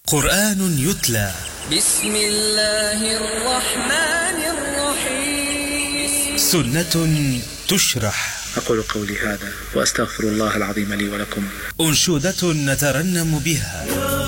قرآن يتلى بسم الله الرحمن الرحيم سنة تشرح أقول قولي هذا وأستغفر الله العظيم لي ولكم أنشودة نترنم بها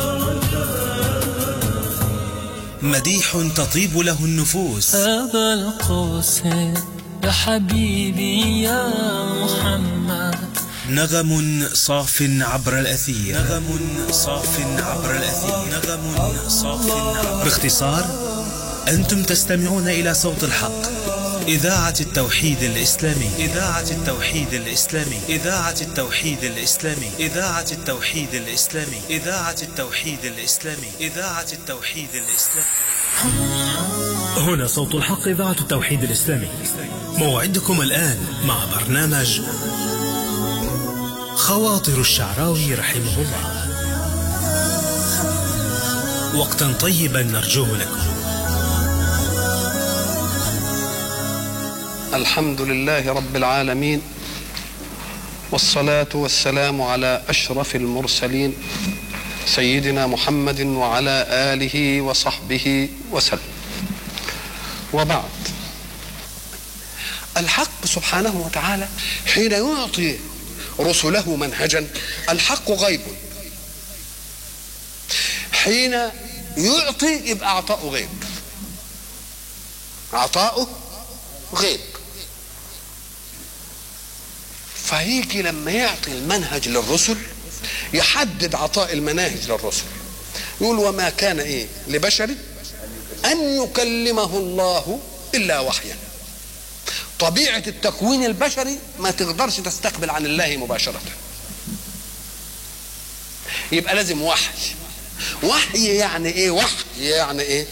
مديح تطيب له النفوس هذا القوس يا حبيبي يا محمد نغم صاف عبر الأثير نغم صاف عبر الأثير نغم صاف عبر باختصار أنتم تستمعون إلى صوت الحق إذاعة التوحيد الإسلامي إذاعة التوحيد الإسلامي إذاعة التوحيد الإسلامي إذاعة التوحيد الإسلامي إذاعة التوحيد الإسلامي إذاعة التوحيد الإسلامي هنا صوت الحق إذاعة التوحيد الإسلامي موعدكم الآن مع برنامج خواطر الشعراوي رحمه الله وقتا طيبا نرجوه لكم الحمد لله رب العالمين والصلاة والسلام على أشرف المرسلين سيدنا محمد وعلى آله وصحبه وسلم وبعد الحق سبحانه وتعالى حين يعطي رسله منهجا الحق غيب حين يعطي يبقى عطاؤه غيب عطاؤه غيب فهيجي لما يعطي المنهج للرسل يحدد عطاء المناهج للرسل يقول وما كان ايه لبشر ان يكلمه الله الا وحيا طبيعه التكوين البشري ما تقدرش تستقبل عن الله مباشره يبقى لازم وحي وحي يعني ايه وحي يعني ايه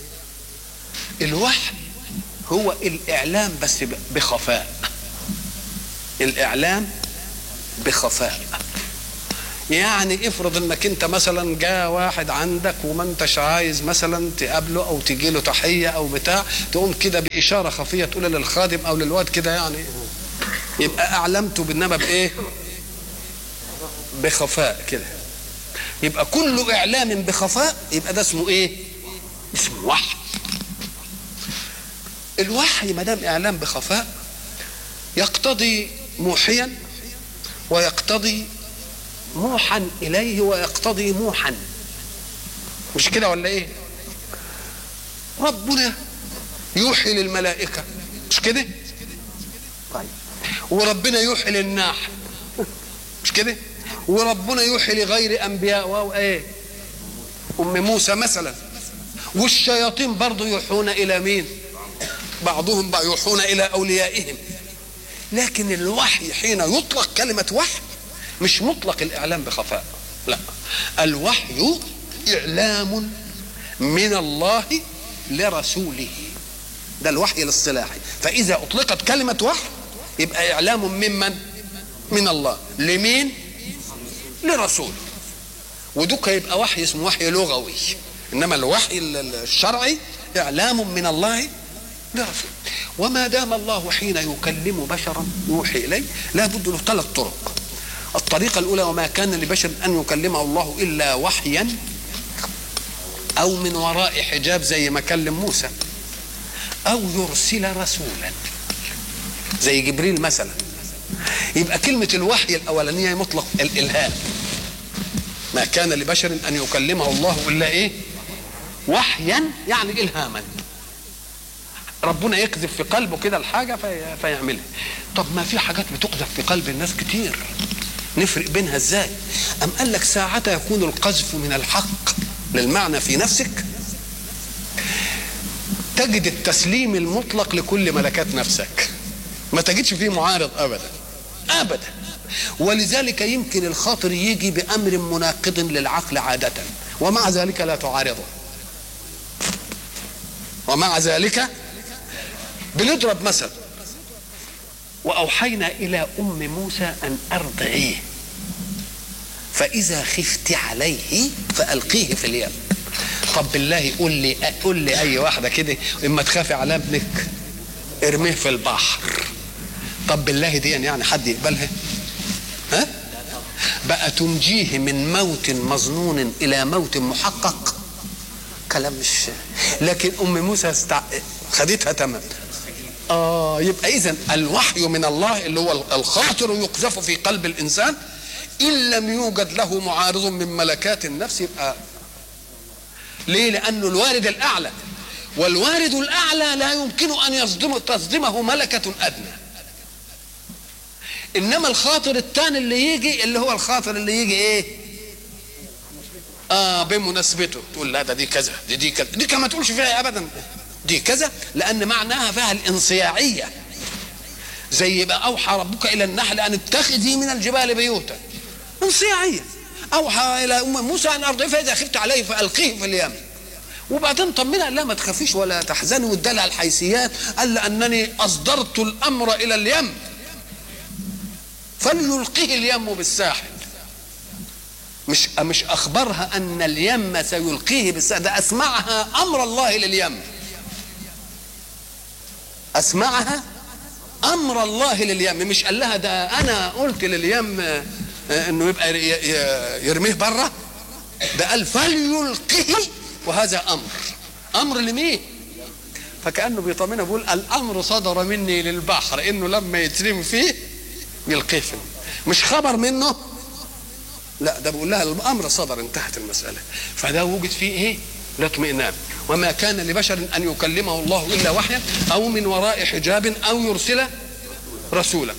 الوحي هو الاعلام بس بخفاء الاعلام بخفاء يعني افرض انك انت مثلا جاء واحد عندك وما انتش عايز مثلا تقابله او تجي له تحيه او بتاع تقوم كده باشاره خفيه تقول للخادم او للواد كده يعني يبقى اعلمته بالنبى بايه؟ بخفاء كده يبقى كل اعلام بخفاء يبقى ده اسمه ايه؟ اسمه وحي الوحي ما دام اعلام بخفاء يقتضي موحيا ويقتضي موحا اليه ويقتضي موحا مش كده ولا ايه ربنا يوحي للملائكه مش كده طيب وربنا يوحي للناح مش كده وربنا يوحي لغير انبياء واو ايه ام موسى مثلا والشياطين برضه يوحون الى مين بعضهم بقى يوحون الى اوليائهم لكن الوحي حين يطلق كلمه وحي مش مطلق الاعلام بخفاء لا الوحي اعلام من الله لرسوله ده الوحي الاصطلاحي فاذا اطلقت كلمه وحي يبقى اعلام ممن من الله لمين لرسوله ودوك يبقى وحي اسمه وحي لغوي انما الوحي الشرعي اعلام من الله لرسوله وما دام الله حين يكلم بشرا يوحي اليه لا بد له ثلاث طرق الطريقة الأولى وما كان لبشر أن يكلمه الله إلا وحيا أو من وراء حجاب زي ما كلم موسى أو يرسل رسولا زي جبريل مثلا يبقى كلمة الوحي الأولانية مطلق الإلهام ما كان لبشر أن يكلمه الله إلا إيه وحيا يعني إلهاما ربنا يقذف في قلبه كده الحاجة في فيعملها طب ما في حاجات بتقذف في قلب الناس كتير نفرق بينها ازاي أم قال لك ساعة يكون القذف من الحق للمعنى في نفسك تجد التسليم المطلق لكل ملكات نفسك ما تجدش فيه معارض أبدا أبدا ولذلك يمكن الخاطر يجي بأمر مناقض للعقل عادة ومع ذلك لا تعارضه ومع ذلك بنضرب مثل وأوحينا إلى أم موسى أن أرضعيه فإذا خفت عليه فألقيه في اليم طب بالله قول لي قول لي أي واحدة كده إما تخافي على ابنك ارميه في البحر طب بالله دي يعني حد يقبلها ها بقى تنجيه من موت مظنون الى موت محقق كلام مش لكن ام موسى استع... خدتها تمام اه يبقى اذا الوحي من الله اللي هو الخاطر يقذف في قلب الانسان ان لم يوجد له معارض من ملكات النفس يبقى ليه لانه الوارد الاعلى والوارد الاعلى لا يمكن ان يصدم تصدمه ملكه ادنى انما الخاطر الثاني اللي يجي اللي هو الخاطر اللي يجي ايه اه بمناسبته تقول لا ده دي كذا دي دي كذا دي كما ما تقولش فيها ابدا دي كذا لان معناها فيها الانصياعيه زي ما اوحى ربك الى النحل ان اتخذي من الجبال بيوتا انصياعيه اوحى الى ام موسى ان ارضعيه فاذا خفت عليه فالقيه في اليم وبعدين طمنها لا ما تخافيش ولا تحزني وادالها الحيثيات قال لانني اصدرت الامر الى اليم فليلقيه اليم بالساحل مش مش اخبرها ان اليم سيلقيه بالساحل ده اسمعها امر الله لليم اسمعها امر الله لليم مش قال لها ده انا قلت لليم آه، انه يبقى ي- ي- يرميه بره ده قال فليلقيه وهذا امر امر لمين فكانه بيطمنها بيقول الامر صدر مني للبحر انه لما يترمي فيه يلقيه فيه مش خبر منه لا ده بيقول لها الامر صدر انتهت المساله فده وجد فيه ايه الاطمئنان وما كان لبشر ان يكلمه الله الا وحيا او من وراء حجاب او يرسل رسولا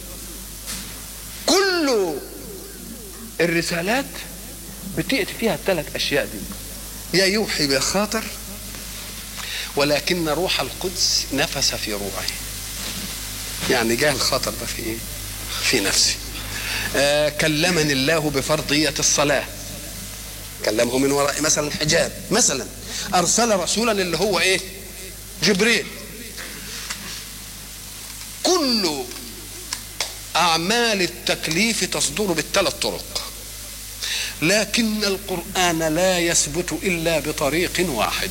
كل الرسالات بتأتي فيها الثلاث اشياء دي يا يوحي بخاطر ولكن روح القدس نفس في روعي يعني جاء الخاطر ده في ايه في نفسي آه كلمني الله بفرضية الصلاة كلمه من وراء مثلا حجاب مثلا أرسل رسولا اللي هو إيه جبريل كل أعمال التكليف تصدر بالثلاث طرق لكن القرآن لا يثبت إلا بطريق واحد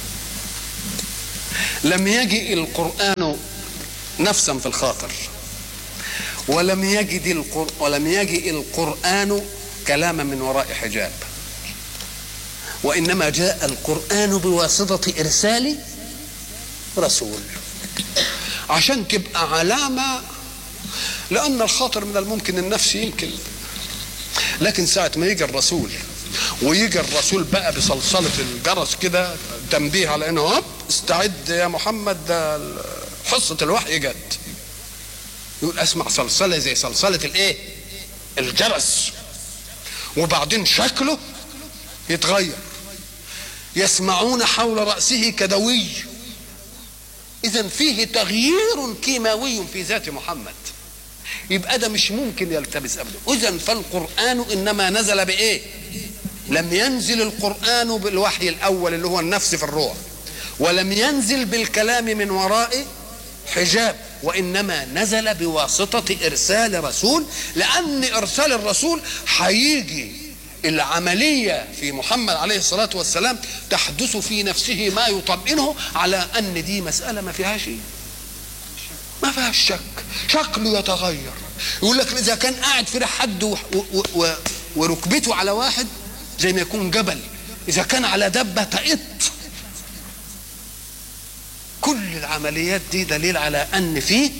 لم يجئ القرآن نفسا في الخاطر ولم يجد القر... ولم يجئ القرآن كلاما من وراء حجاب وإنما جاء القرآن بواسطة إرسال رسول عشان تبقى علامة لأن الخاطر من الممكن النفس يمكن لكن ساعة ما يجي الرسول ويجي الرسول بقى بصلصلة الجرس كده تنبيه على انه هوب استعد يا محمد ده حصة الوحي جت يقول اسمع صلصلة زي صلصلة الايه الجرس وبعدين شكله يتغير يسمعون حول رأسه كدوي إذا فيه تغيير كيماوي في ذات محمد يبقى ده مش ممكن يلتبس ابدا اذا فالقران انما نزل بايه لم ينزل القران بالوحي الاول اللي هو النفس في الروح ولم ينزل بالكلام من وراء حجاب وانما نزل بواسطه ارسال رسول لان ارسال الرسول هيجي العمليه في محمد عليه الصلاه والسلام تحدث في نفسه ما يطمئنه على ان دي مساله ما فيهاش شيء ما فيهاش شك شكله يتغير يقول لك اذا كان قاعد في حد و... و... و... وركبته على واحد زي ما يكون جبل اذا كان على دبه تقط كل العمليات دي دليل على ان فيه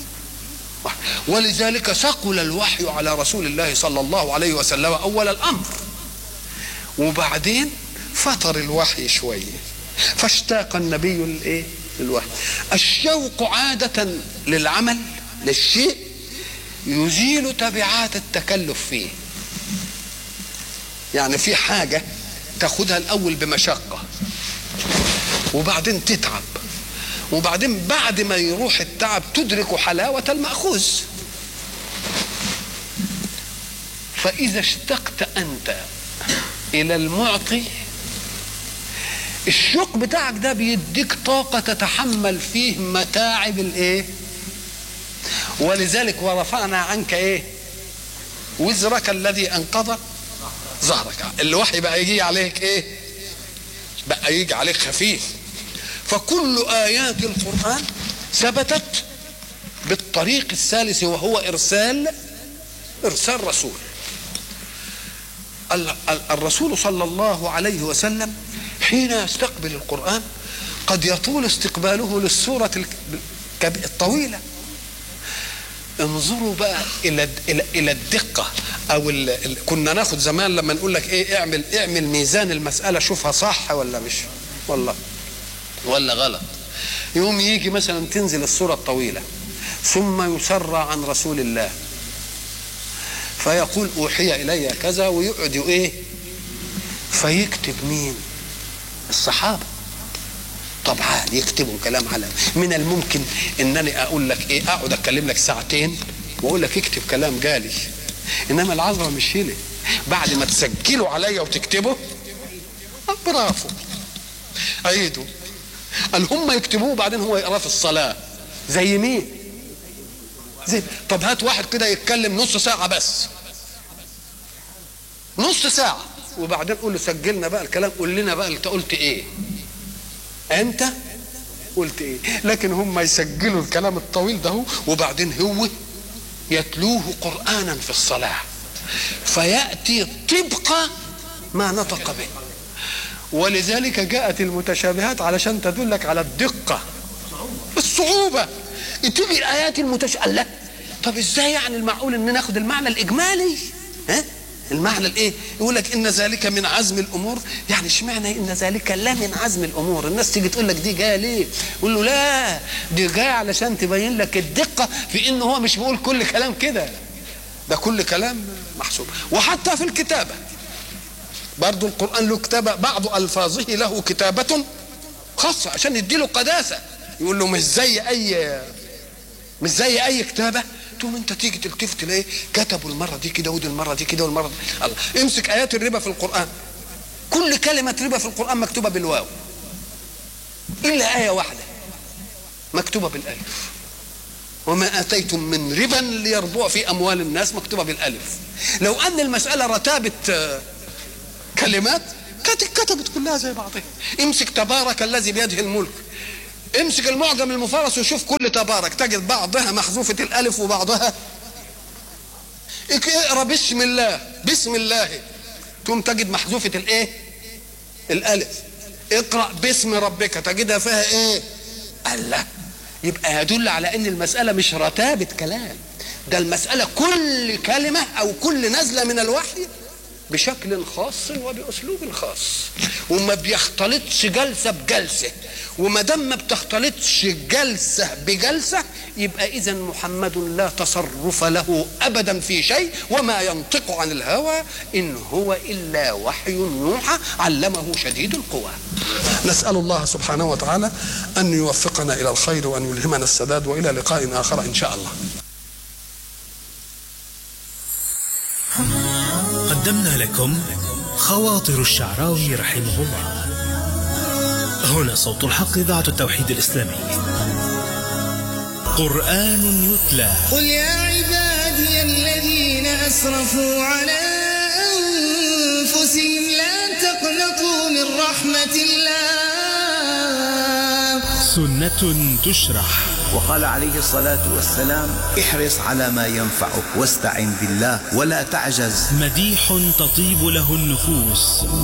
ولذلك ثقل الوحي على رسول الله صلى الله عليه وسلم اول الامر وبعدين فطر الوحي شويه فاشتاق النبي الايه للوحي الشوق عادة للعمل للشيء يزيل تبعات التكلف فيه يعني في حاجة تاخدها الأول بمشقة وبعدين تتعب وبعدين بعد ما يروح التعب تدرك حلاوة المأخوذ فإذا اشتقت أنت إلى المعطي الشوق بتاعك ده بيديك طاقة تتحمل فيه متاعب الايه ولذلك ورفعنا عنك ايه وزرك الذي انقض ظهرك الوحي بقى يجي عليك ايه بقى يجي عليك خفيف فكل ايات القرآن ثبتت بالطريق الثالث وهو ارسال ارسال رسول ال- ال- الرسول صلى الله عليه وسلم حين يستقبل القرآن قد يطول استقباله للسورة الك- الكب- الطويلة انظروا بقى الى الى الى الدقه او ال... ال... كنا ناخد زمان لما نقول لك ايه اعمل اعمل ميزان المساله شوفها صح ولا مش والله ولا غلط يوم يجي مثلا تنزل السوره الطويله ثم يسرى عن رسول الله فيقول اوحي الي كذا ويقعد ايه فيكتب مين الصحابه طبعا يكتبوا كلام على من الممكن انني اقول لك ايه اقعد اتكلم لك ساعتين واقول لك اكتب كلام جالي انما العذراء مش هنا بعد ما تسجله عليا وتكتبه آه، برافو عيدوا قال هم يكتبوه بعدين هو يقراه في الصلاه زي مين زي طب هات واحد كده يتكلم نص ساعه بس نص ساعه وبعدين قول له سجلنا بقى الكلام قول لنا بقى انت قلت ايه انت قلت ايه لكن هم يسجلوا الكلام الطويل ده وبعدين هو يتلوه قرانا في الصلاه فياتي طبق ما نطق به ولذلك جاءت المتشابهات علشان تدلك على الدقه الصعوبه تيجي الايات المتشابهه لا طب ازاي يعني المعقول ان ناخد المعنى الاجمالي ها المعنى الايه يقول لك ان ذلك من عزم الامور يعني اشمعنى ان ذلك لا من عزم الامور الناس تيجي تقول لك دي جايه ليه يقول له لا دي جايه علشان تبين لك الدقه في ان هو مش بيقول كل كلام كده ده كل كلام محسوب وحتى في الكتابه برضو القران له كتابه بعض الفاظه له كتابه خاصه عشان يديله قداسه يقول له مش زي اي مش زي اي كتابه تقوم انت تيجي تلتفت تلاقي كتبوا المره دي كده ودي المره دي كده والمره دي الله امسك ايات الربا في القران كل كلمه ربا في القران مكتوبه بالواو الا ايه واحده مكتوبه بالالف وما اتيتم من ربا ليربوع في اموال الناس مكتوبه بالالف لو ان المساله رتابه آه، كلمات كانت كتبت كلها زي بعضها امسك تبارك الذي بيده الملك امسك المعجم المفرس وشوف كل تبارك تجد بعضها محذوفة الألف وبعضها اك- اقرا بسم الله بسم الله تقوم تجد محذوفة الايه الألف اقرأ باسم ربك تجدها فيها ايه الله يبقى يدل على ان المسألة مش رتابة كلام ده المسألة كل كلمة او كل نزلة من الوحي بشكل خاص وباسلوب خاص وما بيختلطش جلسه بجلسه وما دام ما بتختلطش جلسه بجلسه يبقى اذا محمد لا تصرف له ابدا في شيء وما ينطق عن الهوى ان هو الا وحي يوحى علمه شديد القوى نسال الله سبحانه وتعالى ان يوفقنا الى الخير وان يلهمنا السداد والى لقاء اخر ان شاء الله قدمنا لكم خواطر الشعراوي رحمه الله هنا صوت الحق إذاعة التوحيد الإسلامي قرآن يتلى قل يا عبادي الذين أسرفوا على أنفسهم لا تقنطوا من رحمة الله سنة تشرح وقال عليه الصلاة والسلام احرص على ما ينفعك واستعن بالله ولا تعجز مديح تطيب له النفوس